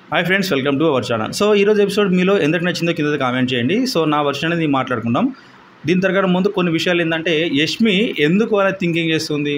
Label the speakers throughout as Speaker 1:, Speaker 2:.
Speaker 1: hi friends welcome to our channel so ఈరోజు episode మీలో ఎందుకు నచ్చిందో కింద కామెంట్ చేయండి సో నా వర్షన్ అనేది మాట్లాడుకుందాం దీని తరగతి ముందు కొన్ని విషయాలు ఏంటంటే యష్మి ఎందుకు అలా థింకింగ్ చేస్తుంది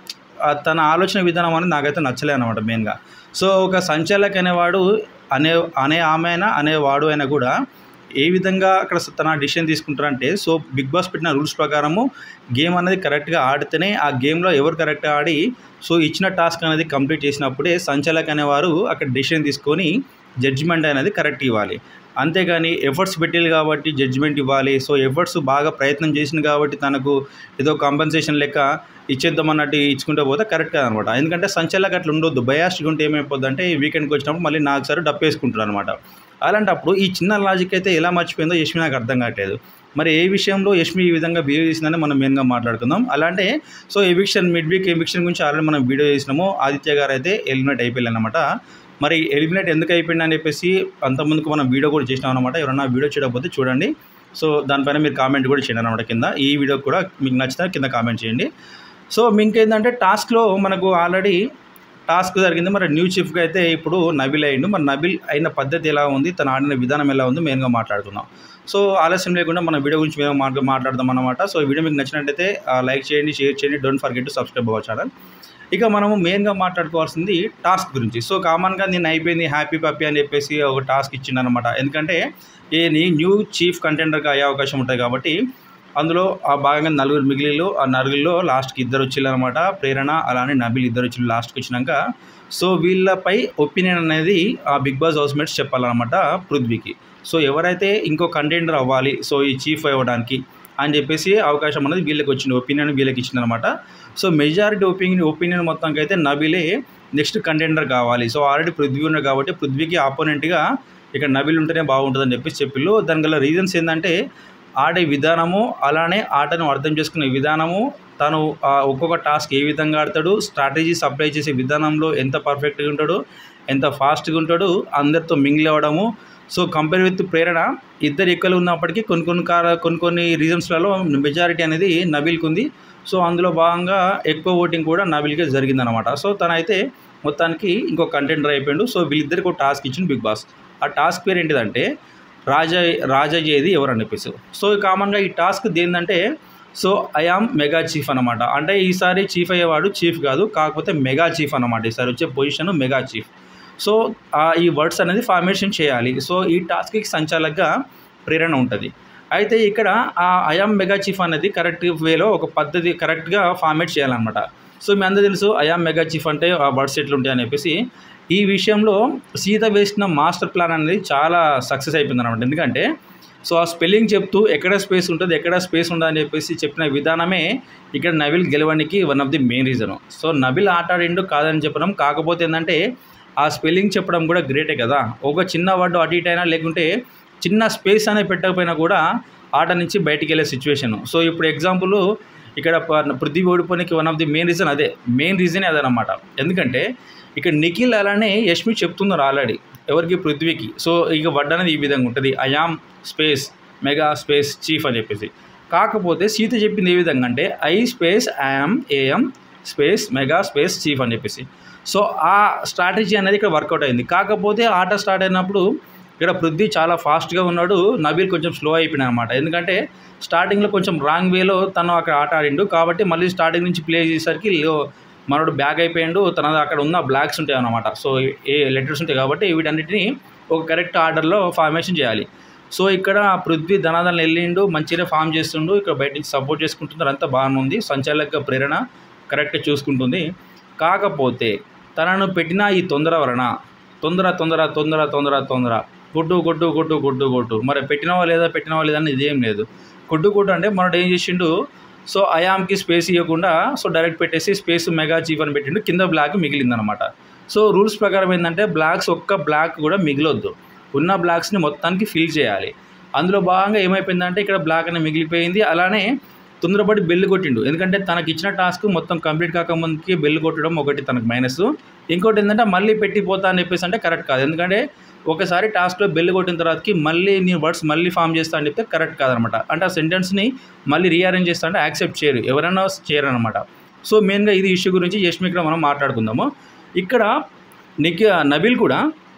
Speaker 1: ఆ తన ఆలోచన విధానం అనేది నాకైతే నచ్చలే అనమాట మెయిన్గా సో ఒక సంచాలక్ అనేవాడు అనే అనే ఆమె అయినా అనేవాడు అయినా కూడా ఏ విధంగా అక్కడ తన డిసిషన్ తీసుకుంటారంటే సో బిగ్ బాస్ పెట్టిన రూల్స్ ప్రకారము గేమ్ అనేది కరెక్ట్గా ఆడితేనే ఆ గేమ్లో ఎవరు కరెక్ట్గా ఆడి సో ఇచ్చిన టాస్క్ అనేది కంప్లీట్ చేసినప్పుడే సంచాలక్ అనేవారు అక్కడ డిసిషన్ తీసుకొని జడ్జిమెంట్ అనేది కరెక్ట్ ఇవ్వాలి అంతేగాని ఎఫర్ట్స్ పెట్టాలి కాబట్టి జడ్జిమెంట్ ఇవ్వాలి సో ఎఫర్ట్స్ బాగా ప్రయత్నం చేసింది కాబట్టి తనకు ఏదో కాంపన్సేషన్ లెక్క ఇచ్చేద్దాం అన్నట్టు ఇచ్చుకుంటే పోతే కరెక్ట్ కాదనమాట ఎందుకంటే సంచలకి అట్లా ఉండొద్దు బయాస్డ్గా ఉంటే ఏమైపోద్ది అంటే ఈ వీకెండ్కి వచ్చినప్పుడు మళ్ళీ నాకు సరే డప్పు వేసుకుంటారు అనమాట అలాంటప్పుడు ఈ చిన్న లాజిక్ అయితే ఎలా మర్చిపోయిందో యష్మి నాకు అర్థం కావట్లేదు మరి ఏ విషయంలో యష్మి ఈ విధంగా బిహేవ్ చేసిందని మనం మెయిన్గా మాట్లాడుకుందాం అలాంటే so eviction mid week eviction గురించి ఆల్రెడీ మనం వీడియో చేసినాము ఆదిత్య గారు అయితే ఎలిమినేట్ అయిపోయింది అనమాట మరి ఎలిమినేట్ ఎందుకు అయిపోయింది అని చెప్పేసి అంతకుముందుకు మనం వీడియో కూడా చేసినాం అనమాట ఎవరైనా వీడియో చూడకపోతే చూడండి సో దానిపైన మీరు కామెంట్ కూడా చేయండి అనమాట కింద ఈ వీడియో కూడా మీకు నచ్చితే కింద కామెంట్ చేయండి సో ఇంకేంటంటే టాస్క్లో మనకు ఆల్రెడీ టాస్క్ జరిగింది మరి న్యూ చీఫ్గా అయితే ఇప్పుడు నబిల్ అయ్యిండు మరి నబిల్ అయిన పద్ధతి ఎలా ఉంది తను ఆడిన విధానం ఎలా ఉంది మెయిన్గా మాట్లాడుకుందాం సో ఆలస్యం లేకుండా మన వీడియో గురించి మేము మాట్లా మాట్లాడదాం అనమాట సో ఈ వీడియో మీకు నచ్చినట్టయితే లైక్ చేయండి షేర్ చేయండి don't forget to subscribe our channel ఇక మనము మెయిన్గా మాట్లాడుకోవాల్సింది టాస్క్ గురించి సో కామన్గా నేను అయిపోయింది హ్యాపీ పప్పీ అని చెప్పేసి ఒక టాస్క్ ఇచ్చిండు అనమాట ఎందుకంటే ఏ నీ న్యూ చీఫ్ కంటెండర్గా అయ్యే అవకాశం ఉంటుంది కాబట్టి అందులో ఆ భాగంగా నలుగురు మిగిలిలో ఆ నలుగురిలో లాస్ట్కి ఇద్దరు వచ్చిళ్ళు అనమాట ప్రేరణ అలానే నబిల్ ఇద్దరు వచ్చి లాస్ట్కి వచ్చినాక సో వీళ్ళపై ఒపీనియన్ అనేది ఆ బిగ్ బాస్ హౌస్ మేట్స్ చెప్పాలన్నమాట పృథ్వీకి సో ఎవరైతే ఇంకో కంటెండర్ అవ్వాలి సో ఈ చీఫ్ అవ్వడానికి అని చెప్పేసి అవకాశం అనేది వీళ్ళకి వచ్చింది ఒపీనియన్ వీళ్ళకి ఇచ్చిందనమాట సో మెజారిటీ ఒపీనియన్ ఒపీనియన్ మొత్తంకి అయితే నబిలే నెక్స్ట్ కంటెండర్ కావాలి సో ఆల్రెడీ పృథ్వీ ఉన్నాడు కాబట్టి పృథ్వీకి ఆపోనెంట్గా ఇక్కడ నబిల్ ఉంటేనే బాగుంటుందని చెప్పేసి చెప్పిళ్ళు దాని గల రీజన్స్ ఏంటంటే ఆడే విధానము అలానే ఆటను అర్థం చేసుకునే విధానము తను ఒక్కొక్క టాస్క్ ఏ విధంగా ఆడతాడు స్ట్రాటజీస్ అప్లై చేసే విధానంలో ఎంత పర్ఫెక్ట్గా ఉంటాడు ఎంత ఫాస్ట్గా ఉంటాడు అందరితో మింగిల్ అవ్వడము సో కంపేర్ విత్ ప్రేరణ ఇద్దరు ఎక్కువలు ఉన్నప్పటికీ కొన్ని కొన్ని కార కొన్ని కొన్ని రీజన్స్లలో మెజారిటీ అనేది నబిల్కి ఉంది సో అందులో భాగంగా ఎక్కువ ఓటింగ్ కూడా నబిల్కే జరిగిందనమాట సో తనైతే మొత్తానికి ఇంకో కంటెండర్ అయిపోయాడు సో వీళ్ళిద్దరికి ఒక టాస్క్ ఇచ్చింది బిగ్ బాస్ ఆ టాస్క్ పేరు ఏంటిదంటే రాజా రాజయ్యేది ఎవరు అని చెప్పేసి సో కామన్గా ఈ టాస్క్ దేనిదంటే సో ఐఆమ్ మెగా చీఫ్ అనమాట అంటే ఈసారి చీఫ్ అయ్యేవాడు చీఫ్ కాదు కాకపోతే మెగా చీఫ్ అనమాట ఈసారి వచ్చే పొజిషన్ మెగా చీఫ్ సో ఈ వర్డ్స్ అనేది ఫార్మేషన్ చేయాలి సో ఈ టాస్క్కి సంచాలకగా ప్రేరణ ఉంటుంది అయితే ఇక్కడ ఆ ఐఆమ్ మెగా చీఫ్ అనేది కరెక్ట్ వేలో ఒక పద్ధతి కరెక్ట్గా ఫార్మేట్ చేయాలన్నమాట సో మీ అందరూ తెలుసు ఐఆమ్ మెగా చీఫ్ అంటే ఆ వర్డ్స్ ఎట్లుంటాయి అని చెప్పేసి ఈ విషయంలో సీత వేసిన మాస్టర్ ప్లాన్ అనేది చాలా సక్సెస్ అయిపోయింది అనమాట ఎందుకంటే సో ఆ స్పెల్లింగ్ చెప్తూ ఎక్కడ స్పేస్ ఉంటుంది ఎక్కడ స్పేస్ ఉండదు అని చెప్పేసి చెప్పిన విధానమే ఇక్కడ నబిల్ గెలవడానికి one of the main reason so Nabil ఆట ఆడిండు కాదని చెప్పడం కాకపోతే ఏంటంటే ఆ స్పెల్లింగ్ చెప్పడం కూడా గ్రేటే కదా ఒక చిన్న వర్డ్ అటు ఇటు అయినా లేకుంటే చిన్న స్పేస్ అనేది పెట్టకపోయినా కూడా ఆట నుంచి బయటికి వెళ్ళే సిచ్యువేషన్ సో ఇప్పుడు ఎగ్జాంపుల్ ఇక్కడ పృథ్వీ ఓడిపోనికి one of the main reason అదే మెయిన్ రీజనే అదనమాట ఎందుకంటే ఇక్కడ నిఖిల్ అలానే యష్మి చెప్తున్నారు ఆల్రెడీ ఎవరికి పృథ్వీకి సో ఇక వర్డ్ అనేది ఈ విధంగా ఉంటుంది I am space mega space chief అని చెప్పేసి కాకపోతే సీత చెప్పింది ఏ విధంగా అంటే I space I'm AM space mega space chief అని చెప్పేసి సో ఆ స్ట్రాటజీ అనేది ఇక్కడ వర్కౌట్ అయింది కాకపోతే ఆట స్టార్ట్ అయినప్పుడు ఇక్కడ పృథ్వీ చాలా ఫాస్ట్గా ఉన్నాడు నబీల్ కొంచెం స్లో అయిపోయినా అనమాట ఎందుకంటే స్టార్టింగ్లో కొంచెం రాంగ్ వేలో తను అక్కడ ఆట ఆడిండు కాబట్టి మళ్ళీ స్టార్టింగ్ నుంచి ప్లే చేసేసరికి మనోడు బ్యాగ్ అయిపోయిండు తన అక్కడ ఉన్న బ్లాక్స్ ఉంటాయి అన్నమాట సో ఏ లెటర్స్ ఉంటాయి కాబట్టి వీటన్నిటిని ఒక కరెక్ట్ ఆర్డర్లో ఫార్మేషన్ చేయాలి సో ఇక్కడ పృథ్వీ ధనాదన వెళ్ళిండు మంచిగా ఫామ్ చేస్తుండు ఇక్కడ బయట నుంచి సపోర్ట్ చేసుకుంటున్నారు అంతా బాగుంది సంచాలక ప్రేరణ కరెక్ట్గా చూసుకుంటుంది కాకపోతే తనను పెట్టిన ఈ తొందర వలన తొందర తొందర తొందర తొందర తొందర కొట్టు కొట్టు కొట్టు కొట్టు కొట్టు మరి పెట్టినవా లేదా పెట్టినవా లేదా అని ఇదేం లేదు కొట్టు కొట్టు అంటే మనడు ఏం చేసిండు సో అయామ్కి స్పేస్ ఇవ్వకుండా సో డైరెక్ట్ పెట్టేసి స్పేస్ మెగా చీఫ్ అని పెట్టిండు కింద బ్లాక్ మిగిలిందనమాట సో రూల్స్ ప్రకారం ఏంటంటే బ్లాక్స్ ఒక్క బ్లాక్ కూడా మిగిలొద్దు ఉన్న బ్లాక్స్ని మొత్తానికి ఫిల్ చేయాలి అందులో భాగంగా ఏమైపోయిందంటే ఇక్కడ బ్లాక్ అనేది మిగిలిపోయింది అలానే తొందరపడి బెల్లు కొట్టిండు ఎందుకంటే తనకి ఇచ్చిన టాస్క్ మొత్తం కంప్లీట్ కాకముందుకి బెల్లు కొట్టడం ఒకటి తనకు మైనస్ ఇంకోటి ఏంటంటే మళ్ళీ పెట్టిపోతా అని చెప్పేసి అంటే కరెక్ట్ కాదు ఎందుకంటే ఒకసారి టాస్క్లో బెల్ కొట్టిన తర్వాతకి మళ్ళీ నీ వర్డ్స్ మళ్ళీ ఫామ్ చేస్తా అని చెప్తే కరెక్ట్ కాదనమాట అంటే ఆ సెంటెన్స్ని మళ్ళీ రీఅరేంజ్ చేస్తా అంటే యాక్సెప్ట్ చేయరు ఎవరైనా చేయరు అనమాట సో మెయిన్గా ఇది ఇష్యూ గురించి యష్మి ఇక్కడ మనం మాట్లాడుకుందాము ఇక్కడ నిక్ నబిల్ కూడా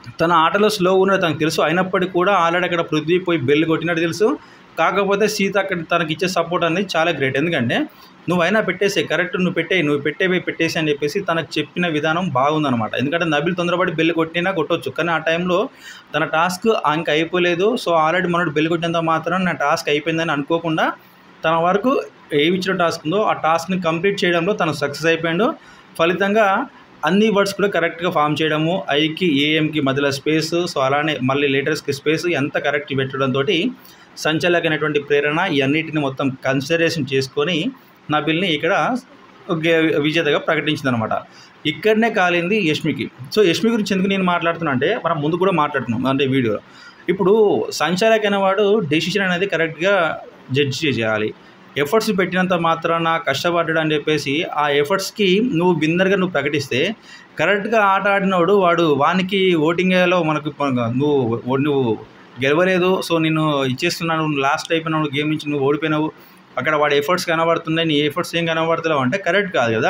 Speaker 1: తన ఆటలో స్లో ఉన్నది తనకు తెలుసు అయినప్పటికీ కూడా ఆల్రెడీ అక్కడ పృథ్వీ పోయి బెల్ కొట్టినట్టు తెలుసు కాకపోతే సీత అక్కడ తనకి ఇచ్చే సపోర్ట్ అనేది చాలా గ్రేట్ ఎందుకంటే నువ్వైనా పెట్టేసే కరెక్ట్ నువ్వు పెట్టే నువ్వు పెట్టేవి పెట్టేసి అని చెప్పేసి తనకు చెప్పిన విధానం బాగుందన్నమాట ఎందుకంటే నబిల్ తొందరపడి బెల్ కొట్టినా కొట్టొచ్చు కానీ ఆ టైంలో తన టాస్క్ ఇంకా అయిపోలేదు సో ఆల్రెడీ మనోడు బెల్ కొట్టినంత మాత్రం నా టాస్క్ అయిపోయిందని అనుకోకుండా తన వరకు ఏమి ఇచ్చిన టాస్క్ ఉందో ఆ టాస్క్ని కంప్లీట్ చేయడంలో తను సక్సెస్ అయిపోయాడు ఫలితంగా అన్ని వర్డ్స్ కూడా కరెక్ట్గా ఫామ్ చేయడము ఐకి ఏఎంకి మధ్యలో స్పేస్ సో అలానే మళ్ళీ లేటర్స్కి స్పేస్ ఎంత కరెక్ట్ పెట్టడంతో సంచలకమైనటువంటి ప్రేరణ ఇవన్నిటిని మొత్తం కన్సిడరేషన్ చేసుకొని నబిల్ని ఇక్కడ గే- విజేతగా ప్రకటించిందనమాట ఇక్కడనే కాలింది యష్మికి సో యష్మి గురించి ఎందుకు నేను మాట్లాడుతున్నా అంటే మనం ముందు కూడా మాట్లాడుతున్నాం అంటే వీడియోలో ఇప్పుడు సంచాలక్ అనేవాడు డెసిషన్ అనేది కరెక్ట్గా జడ్జి చేయాలి ఎఫర్ట్స్ పెట్టినంత మాత్రాన కష్టపడ్డాడు అని చెప్పేసి ఆ ఎఫర్ట్స్కి నువ్వు విన్నర్గా నువ్వు ప్రకటిస్తే కరెక్ట్గా ఆట ఆడినోడు వాడు వానికి ఓటింగ్ వేయాలో మనకు ప- నువ్వు నువ్వు గెలవలేదు సో నేను ఇచ్చేస్తున్నాను లాస్ట్ అయిపోయినావు గేమ్ నుంచి నువ్వు ఓడిపోయినావు అక్కడ వాడి ఎఫర్ట్స్ కనబడుతున్నాయి నీ ఎఫర్ట్స్ ఏం కనబడతలేవు అంటే కరెక్ట్ కాదు కదా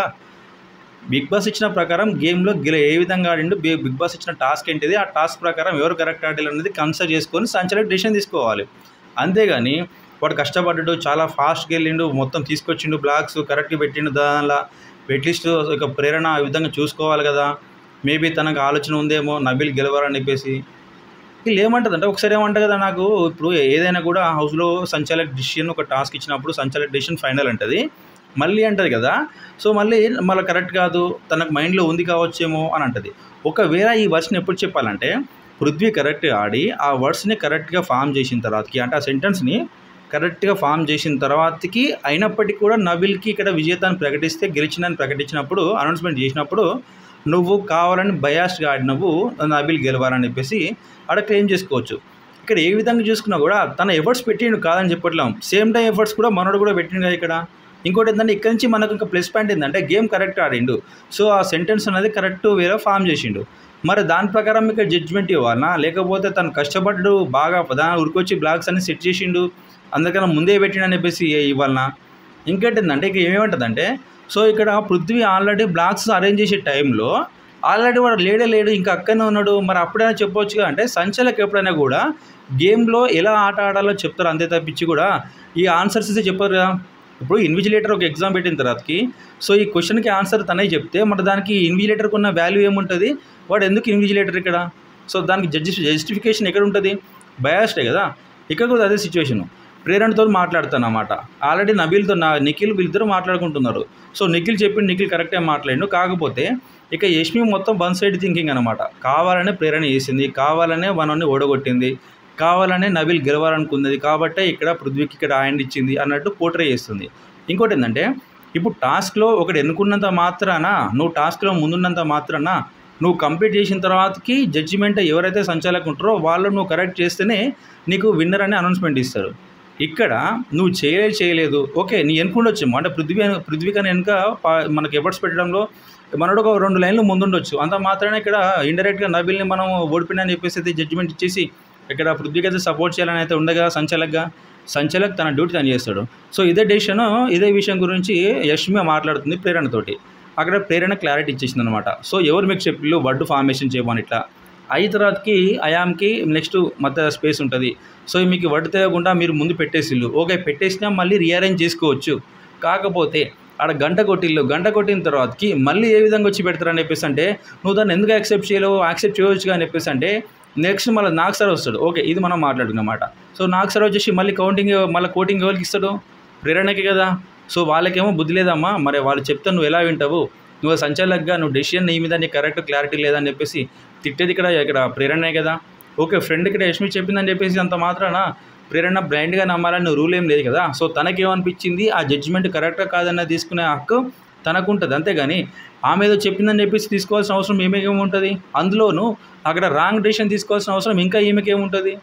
Speaker 1: బిగ్ బాస్ ఇచ్చిన ప్రకారం గేమ్లో గెల ఏ విధంగా ఆడిండు బి- బిగ్ బాస్ ఇచ్చిన టాస్క్ ఏంటిది ఆ టాస్క్ ప్రకారం ఎవరు కరెక్ట్ ఆడాలి అనేది కన్సిడర్ చేసుకొని సంచలన డెసిషన్ తీసుకోవాలి అంతేగాని వాడు కష్టపడ్డాడు చాలా ఫాస్ట్గా వెళ్ళిండు మొత్తం తీసుకొచ్చిండు బ్లాగ్స్ కరెక్ట్గా పెట్టిండు దానిలో అట్లీస్ట్ ఒక ప్రేరణ ఆ విధంగా చూసుకోవాలి కదా మేబీ తనకు ఆలోచన ఉందేమో నబిల్ గెలవాలని చెప్పేసి వీళ్ళు ఏమంటుంది అంటే ఒకసారి ఏమంటారు కదా నాకు ఇప్పుడు ఏదైనా కూడా హౌస్లో సంచాలక్ డిసిషన్ ఒక టాస్క్ ఇచ్చినప్పుడు సంచాలక్ డిసిషన్ ఫైనల్ అంటది మళ్ళీ అంటది కదా సో మళ్ళీ మళ్ళీ కరెక్ట్ కాదు తనకు మైండ్లో ఉంది కావచ్చేమో అని అంటది ఒకవేళ ఈ వర్డ్స్ని ఎప్పుడు చెప్పాలంటే పృథ్వీ కరెక్ట్గా ఆడి ఆ వర్డ్స్ని కరెక్ట్గా ఫామ్ చేసిన తర్వాతకి అంటే ఆ సెంటెన్స్ని కరెక్ట్గా ఫామ్ చేసిన తర్వాతకి అయినప్పటికీ కూడా నవిల్కి ఇక్కడ విజేతాన్ని ప్రకటిస్తే గెలిచిందని ప్రకటించినప్పుడు అనౌన్స్మెంట్ చేసినప్పుడు నువ్వు కావాలని బయాస్గా ఆడినవు నబిల్ గెలవాలని చెప్పేసి ఆడ క్లెయిమ్ చేసుకోవచ్చు ఇక్కడ ఏ విధంగా చూసుకున్నా కూడా తన ఎఫర్ట్స్ పెట్టిండు కాదని చెప్పట్లేం సేమ్ టైం ఎఫర్ట్స్ కూడా మనోడు కూడా పెట్టిండు కదా ఇక్కడ ఇంకోటి ఏంటంటే ఇక్కడ నుంచి మనకు ఇంకా ప్లస్ పాయింట్ ఏంటంటే గేమ్ కరెక్ట్ ఆడిండు సో ఆ సెంటెన్స్ అనేది కరెక్ట్ వేరే ఫామ్ చేసిండు మరి దాని ప్రకారం ఇక్కడ జడ్జ్మెంట్ ఇవ్వాలనా లేకపోతే తను కష్టపడ్డు బాగా దాని ఉరికొచ్చి బ్లాగ్స్ అన్ని సెట్ చేసిండు అందుకని ముందే పెట్టిండు అని చెప్పేసి ఇవ్వాలనా ఇంకేంటి ఏంటంటే ఇక ఏమేమంటుందంటే సో ఇక్కడ పృథ్వీ ఆల్రెడీ బ్లాగ్స్ అరేంజ్ చేసే టైంలో ఆల్రెడీ వాడు లేడే లేడు ఇంకా అక్కడనే ఉన్నాడు మరి అప్పుడైనా చెప్పొచ్చుగా అంటే సంచలకి ఎప్పుడైనా కూడా గేమ్లో ఎలా ఆట ఆడాలో చెప్తారు అంతే తప్పించి కూడా ఈ ఆన్సర్స్ అయితే చెప్పారు కదా ఇప్పుడు ఇన్విజిలేటర్ ఒక ఎగ్జామ్ పెట్టిన తర్వాతకి సో ఈ క్వశ్చన్కి ఆన్సర్ తనే చెప్తే మరి దానికి ఇన్విజిలేటర్కి ఉన్న వాల్యూ ఏముంటుంది వాడు ఎందుకు ఇన్విజిలేటర్ ఇక్కడ సో దానికి జడ్జి జస్టిఫికేషన్ ఎక్కడ ఉంటుంది బయాస్డే కదా ఇక్కడ కూడా అదే సిచ్యువేషన్ ప్రేరణతో మాట్లాడుతాను అన్నమాట ఆల్రెడీ నబీల్తో నా నిఖిల్ వీళ్ళిద్దరు మాట్లాడుకుంటున్నారు సో నిఖిల్ చెప్పి నిఖిల్ కరెక్టే మాట్లాడిండు కాకపోతే ఇక యష్మి మొత్తం వన్ సైడ్ థింకింగ్ అనమాట కావాలనే ప్రేరణ చేసింది కావాలనే మనల్ని ఓడగొట్టింది కావాలనే నబీల్ గెలవాలనుకున్నది కాబట్టే ఇక్కడ పృథ్వీకి ఇక్కడ ఆయన ఇచ్చింది అన్నట్టు పోర్ట్రే చేస్తుంది ఇంకోటి ఏంటంటే ఇప్పుడు టాస్క్లో ఒకటి ఎన్నుకున్నంత మాత్రాన నువ్వు టాస్క్లో ముందున్నంత మాత్రాన నువ్వు కంప్లీట్ చేసిన తర్వాతకి జడ్జిమెంట్ ఎవరైతే సంచాలకులు ఉంటారో వాళ్ళు నువ్వు కరెక్ట్ చేస్తేనే నీకు విన్నర్ అని అనౌన్స్మెంట్ ఇస్తారు ఇక్కడ నువ్వు చేయలేదు చేయలేదు ఓకే నీ ఎన్నుకుండొచ్చు అంటే పృథ్వీ పృథ్వీ కన్నా వెనుక పా- మనకి ఎఫర్ట్స్ పెట్టడంలో మనోడు ఒక రెండు లైన్లు ముందుండొచ్చు అంత మాత్రమే ఇక్కడ ఇండైరెక్ట్గా నబిల్ని మనం ఓడిపోయినా అని చెప్పేసి అయితే జడ్జిమెంట్ ఇచ్చేసి ఇక్కడ పృథ్వీకి అయితే సపోర్ట్ చేయాలని అయితే ఉండగా సంచలక్గా సంచలక్ తన డ్యూటీ తను చేస్తాడు సో ఇదే డెసిషన్ ఇదే విషయం గురించి యష్మి మాట్లాడుతుంది ప్రేరణతోటి అక్కడ ప్రేరణ క్లారిటీ ఇచ్చేసింది అనమాట సో ఎవరు మీకు చెప్పిళ్ళు వర్డ్ ఫార్మేషన్ చేయమని ఇట్లా అయిన తర్వాతకి అయామ్కి నెక్స్ట్ మధ్య స్పేస్ ఉంటుంది సో మీకు వర్డ్ తెలియకుండా మీరు ముందు పెట్టేసిల్లు ఓకే పెట్టేసినా మళ్ళీ రీఅరేంజ్ చేసుకోవచ్చు కాకపోతే ఆడ గంట కొట్టిల్లు గంట కొట్టిన తర్వాతకి మళ్ళీ ఏ విధంగా వచ్చి పెడతారని చెప్పేసి అంటే నువ్వు దాన్ని ఎందుకు యాక్సెప్ట్ చేయలేవు యాక్సెప్ట్ చేయవచ్చు అని చెప్పేసి అంటే నెక్స్ట్ మళ్ళీ నాకు సార్ వస్తాడు ఓకే ఇది మనం మాట్లాడుకున్నమాట సో నాకు సార్ వచ్చేసి మళ్ళీ కౌంటింగ్ మళ్ళీ కోటింగ్ ఎవరికి ఇస్తాడు ప్రేరణకి కదా సో వాళ్ళకేమో బుద్ధి లేదమ్మా మరి వాళ్ళు చెప్తే నువ్వు ఎలా వింటావు నువ్వు సంచాలకుగా నువ్వు డెసిషన్ నీ మీద నీ కరెక్ట్ క్లారిటీ లేదని చెప్పేసి తిట్టేది ఇక్కడ ఇక్కడ ప్రేరణే కదా ఓకే ఫ్రెండ్ ఇక్కడ యష్మి చెప్పిందని చెప్పేసి అంత మాత్రాన ప్రేరణ బ్లైండ్గా నమ్మాలని రూల్ ఏం లేదు కదా సో తనకేమనిపించింది ఆ జడ్జిమెంట్ కరెక్ట్గా కాదన్న తీసుకునే హక్కు తనకుంటుంది అంతేగాని ఆమె ఏదో చెప్పిందని చెప్పేసి తీసుకోవాల్సిన అవసరం ఏమేముంటుంది అందులోనూ అక్కడ రాంగ్ డెసిషన్ తీసుకోవాల్సిన అవసరం ఇంకా ఈమెకేముంటుంది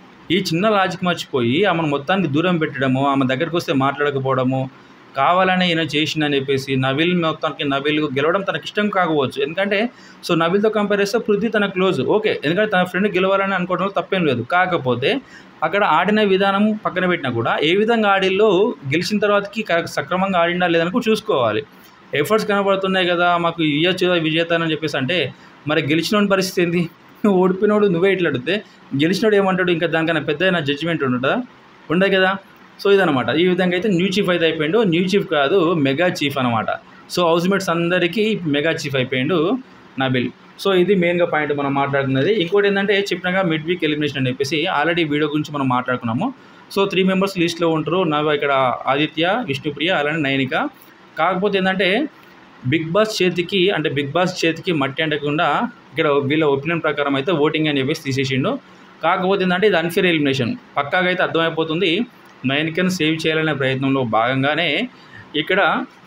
Speaker 1: ఈ చిన్న లాజిక్ మర్చిపోయి ఆమెను మొత్తానికి దూరం పెట్టడము ఆమె దగ్గరికి వస్తే మాట్లాడకపోవడము కావాలనే ఈయన చేసిందని చెప్పేసి నవీల్ మొత్తానికి నవీల్ గెలవడం తనకి ఇష్టం కాకపోవచ్చు ఎందుకంటే సో నవీల్తో కంపేర్ చేస్తే పృథ్వీ తన క్లోజ్ ఓకే ఎందుకంటే తన ఫ్రెండ్ గెలవాలని అనుకోవడంలో తప్పేం లేదు కాకపోతే అక్కడ ఆడిన విధానం పక్కన పెట్టినా కూడా ఏ విధంగా ఆడిల్లో గెలిచిన తర్వాతకి కరెక్ట్ సక్రమంగా ఆడిందా లేదని కూడా చూసుకోవాలి ఎఫర్ట్స్ కనబడుతున్నాయి కదా మాకు ఇయ్యచ్చు విజేత అని చెప్పేసి అంటే మరి గెలిచిన పరిస్థితి ఏంది ఓడిపోయినోడు నువ్వే ఇట్లా అడిగితే గెలిచినోడు ఏమంటాడు ఇంకా దానికన్నా పెద్ద నా జడ్జిమెంట్ ఉంటుందా ఉండదు కదా సో ఇదనమాట ఈ విధంగా అయితే న్యూ చీఫ్ అయితే అయిపోయిండు న్యూ చీఫ్ కాదు మెగా చీఫ్ అనమాట సో హౌస్ మేట్స్ అందరికీ మెగా చీఫ్ అయిపోయిండు నబిల్ సో ఇది మెయిన్గా పాయింట్ మనం మాట్లాడుకున్నది ఇంకోటి ఏంటంటే చెప్పినగా మిడ్ వీక్ ఎలిమినేషన్ అని చెప్పేసి ఆల్రెడీ వీడియో గురించి మనం మాట్లాడుకున్నాము సో త్రీ మెంబర్స్ లిస్ట్లో ఉంటారు నవ ఇక్కడ ఆదిత్య విష్ణుప్రియ అలానే నైనిక కాకపోతే ఏంటంటే బిగ్ బాస్ చేతికి అంటే బిగ్ బాస్ చేతికి మట్టి అంటకుండా ఇక్కడ వీళ్ళ ఒపీనియన్ ప్రకారం అయితే ఓటింగ్ అని చెప్పేసి తీసేసిండు కాకపోతే ఏంటంటే ఇది అన్ఫేర్ ఎలిమినేషన్ పక్కాగా అయితే అర్థమైపోతుంది నైనికను సేవ్ చేయాలనే ప్రయత్నంలో భాగంగానే ఇక్కడ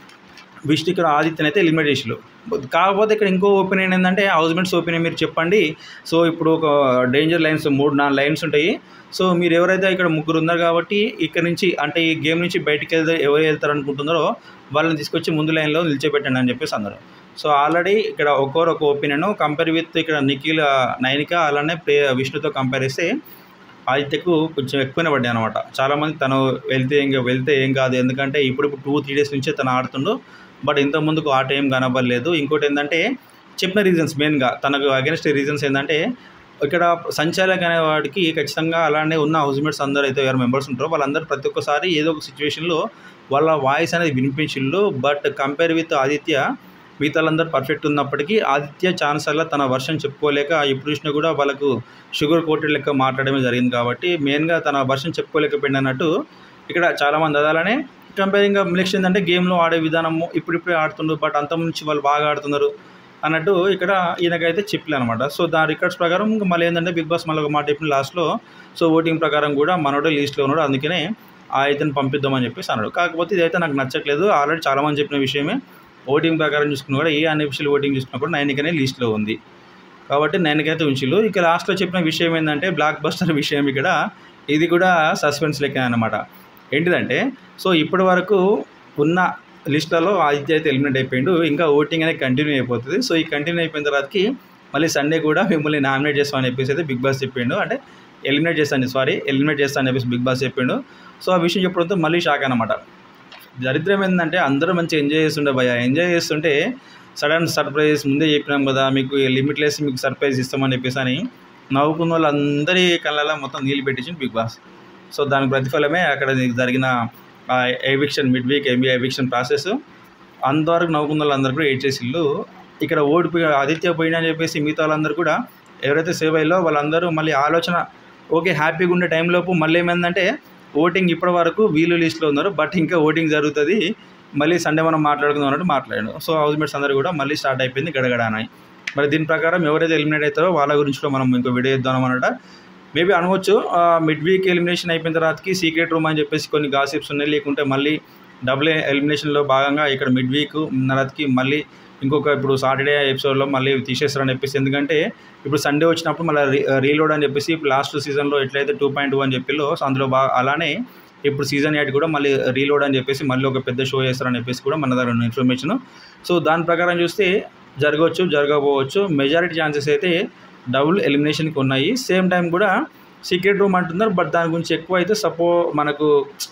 Speaker 1: విష్ణు ఇక్కడ ఆదిత్యని అయితే ఎలిమినేట్ చేసిరు కాకపోతే ఇక్కడ ఇంకో ఒపీనియన్ ఏంటంటే హౌస్మెంట్స్ ఒపీనియన్ మీరు చెప్పండి సో ఇప్పుడు ఒక డేంజర్ లైన్స్ మూడు నాలుగు లైన్స్ ఉంటాయి సో మీరు ఎవరైతే ఇక్కడ ముగ్గురు ఉన్నారు కాబట్టి ఇక్కడ నుంచి అంటే ఈ గేమ్ నుంచి బయటికి వెళ్తే ఎవరు వెళ్తారు అనుకుంటున్నారో వాళ్ళని తీసుకొచ్చి ముందు లైన్లో నిల్చోబెట్టండి అని చెప్పేసి అన్నారు సో ఆల్రెడీ ఇక్కడ ఒక్కొరు ఒక ఒపీనియన్ కంపేర్ విత్ ఇక్కడ నిఖిల్ నైనిక అలానే ప్లే విష్ణుతో కంపేర్ చేస్తే ఆదిత్యకు కొంచెం ఎక్కువనే పడ్డాయి అనమాట చాలామంది తను వెళ్తే ఇంకా వెళ్తే ఏం కాదు ఎందుకంటే ఇప్పుడు ఇప్పుడు టూ త్రీ డేస్ నుంచే తను ఆడుతుండు బట్ ఇంత ముందుకు ఆట ఏం కనబడలేదు ఇంకోటి ఏంటంటే చెప్పిన రీజన్స్ మెయిన్గా తనకు అగెన్స్ట్ రీజన్స్ ఏంటంటే ఇక్కడ సంచాలక్ అనే వాడికి ఖచ్చితంగా అలానే ఉన్న హౌస్మేట్స్ అందరూ అయితే ఎవరు మెంబర్స్ ఉంటారో వాళ్ళందరూ ప్రతి ఒక్కసారి ఏదో ఒక సిచ్యువేషన్లో వాళ్ళ వాయిస్ అనేది వినిపించిళ్ళు బట్ కంపేర్ విత్ ఆదిత్య మిగతా వాళ్ళందరూ పర్ఫెక్ట్ ఉన్నప్పటికీ ఆదిత్య ఛాన్స్ అలా తన వర్షన్ చెప్పుకోలేక ఇప్పుడు చూసినా కూడా వాళ్ళకు షుగర్ కోటెడ్ లెక్క మాట్లాడమే జరిగింది కాబట్టి మెయిన్గా తన వర్షన్ చెప్పుకోలేకపోయింది అన్నట్టు ఇక్కడ చాలామంది అదాలనే కంపేరింగ్గా నెక్స్ట్ ఏంటంటే గేమ్లో ఆడే విధానము ఇప్పుడిప్పుడే ఆడుతుండ్రు బట్ అంత నుంచి వాళ్ళు బాగా ఆడుతున్నారు అన్నట్టు ఇక్కడ ఈయనకైతే చెప్పలే అనమాట సో దాని రికార్డ్స్ ప్రకారం ఇంకా మళ్ళీ ఏంటంటే బిగ్ బాస్ మళ్ళీ ఒక మాట చెప్పిన లాస్ట్లో సో ఓటింగ్ ప్రకారం కూడా మనోడే లీస్ట్లో ఉన్నాడు అందుకనే ఆ ఇతను పంపిద్దామని చెప్పేసి అన్నాడు కాకపోతే ఇదైతే నాకు నచ్చట్లేదు ఆల్రెడీ చాలామంది చెప్పిన విషయమే ఓటింగ్ ప్రకారం చూసుకున్నా కూడా ఏ అన్అఫిషియల్ ఓటింగ్ చూసుకున్నా కూడా నైన్కనే లిస్ట్లో ఉంది కాబట్టి నైన్కైతే ఉంచిల్లు ఇక లాస్ట్లో చెప్పిన విషయం ఏంటంటే బ్లాక్ బస్టర్ విషయం ఇక్కడ ఇది కూడా సస్పెన్స్ లెక్క అనమాట ఏంటిదంటే సో ఇప్పటి వరకు ఉన్న లిస్టులలో ఆదిత్య అయితే ఎలిమినేట్ అయిపోయిండు ఇంకా ఓటింగ్ అనేది కంటిన్యూ అయిపోతుంది సో ఈ కంటిన్యూ అయిపోయిన తర్వాతకి మళ్ళీ సండే కూడా మిమ్మల్ని నామినేట్ చేస్తామని చెప్పేసి అయితే బిగ్ బాస్ చెప్పిండు అంటే ఎలిమినేట్ చేస్తాను సారీ ఎలిమినేట్ చేస్తాను చెప్పేసి బిగ్ బాస్ చెప్పిండు సో ఆ విషయం చెప్పడంతో మళ్ళీ షాక్ అనమాట దరిద్రం ఏంటంటే అందరూ మంచిగా ఎంజాయ్ చేస్తుండే భయ ఎంజాయ్ చేస్తుంటే సడన్ సర్ప్రైజ్ ముందే చెప్పినాం కదా మీకు లిమిట్లెస్ మీకు సర్ప్రైజ్ ఇస్తామని చెప్పేసి అని నవ్వుకున్న వాళ్ళందరి కళ్ళలో మొత్తం నీళ్ళు పెట్టించింది బిగ్ బాస్ సో దాని ప్రతిఫలమే అక్కడ జరిగిన eviction mid week MB eviction process అంతవరకు నవ్వుకున్న వాళ్ళందరూ కూడా ఏడ్ చేసిళ్ళు ఇక్కడ ఓడిపోయి ఆదిత్య పోయినా అని చెప్పేసి మిగతా వాళ్ళందరూ కూడా ఎవరైతే సేవ్ అయ్యారో వాళ్ళందరూ మళ్ళీ ఆలోచన ఓకే హ్యాపీగా ఉండే టైంలోపు మళ్ళీ ఏమైందంటే ఓటింగ్ ఇప్పటి వరకు వీళ్ళు లిస్ట్లో ఉన్నారు బట్ ఇంకా ఓటింగ్ జరుగుతుంది మళ్ళీ సండే మనం మాట్లాడుకుందాం అన్నట్టు మాట్లాడాడు సో హౌస్ మేట్స్ అందరూ కూడా మళ్ళీ స్టార్ట్ అయిపోయింది గడగడ అని మరి దీని ప్రకారం ఎవరైతే ఎలిమినేట్ అవుతారో వాళ్ళ గురించి కూడా మనం ఇంకో వీడియో ఇద్దాం అనమాట మేబీ అనవచ్చు మిడ్ వీక్ ఎలిమినేషన్ అయిపోయిన తర్వాతకి సీక్రెట్ రూమ్ అని చెప్పేసి కొన్ని గాసిప్స్ ఉన్నాయి లేకుంటే మళ్ళీ డబుల్ ఎలిమినేషన్లో భాగంగా ఇక్కడ మిడ్ వీక్ తర్వాతకి మళ్ళీ ఇంకొక ఇప్పుడు సాటర్డే ఎపిసోడ్లో మళ్ళీ తీసేస్తారని చెప్పేసి ఎందుకంటే ఇప్పుడు సండే వచ్చినప్పుడు మళ్ళీ రీ రీలోడ్ అని చెప్పేసి ఇప్పుడు లాస్ట్ సీజన్లో ఎట్లయితే టూ పాయింట్ వన్ చెప్పిలో సో అందులో బాగా అలానే ఇప్పుడు సీజన్ ఎయిట్ కూడా మళ్ళీ రీలోడ్ అని చెప్పేసి మళ్ళీ ఒక పెద్ద షో చేస్తారని చెప్పేసి కూడా మన దగ్గర ఉన్న ఇన్ఫర్మేషన్ సో దాని ప్రకారం చూస్తే జరగవచ్చు జరగకపోవచ్చు మెజారిటీ ఛాన్సెస్ అయితే డబుల్ ఎలిమినేషన్కి ఉన్నాయి సేమ్ టైం కూడా సీక్రెట్ రూమ్ అంటున్నారు బట్ దాని గురించి ఎక్కువ అయితే సపో మనకు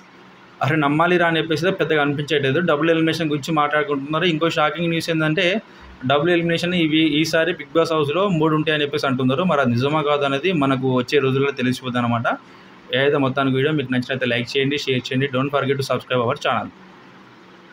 Speaker 1: అరే నమ్మాలి రా అని చెప్పేసి పెద్దగా అనిపించట్లేదు డబుల్ ఎలిమినేషన్ గురించి మాట్లాడుకుంటున్నారు ఇంకో షాకింగ్ న్యూస్ ఏంటంటే డబుల్ ఎలిమినేషన్ ఇవి ఈసారి బిగ్ బాస్ హౌస్లో మూడు ఉంటాయని చెప్పేసి అంటున్నారు మరి అది నిజమా కాదు అనేది మనకు వచ్చే రోజుల్లో తెలిసిపోతుంది అనమాట ఏదైతే మొత్తానికి వీడియో మీకు నచ్చినైతే లైక్ చేయండి షేర్ చేయండి don't forget to subscribe our channel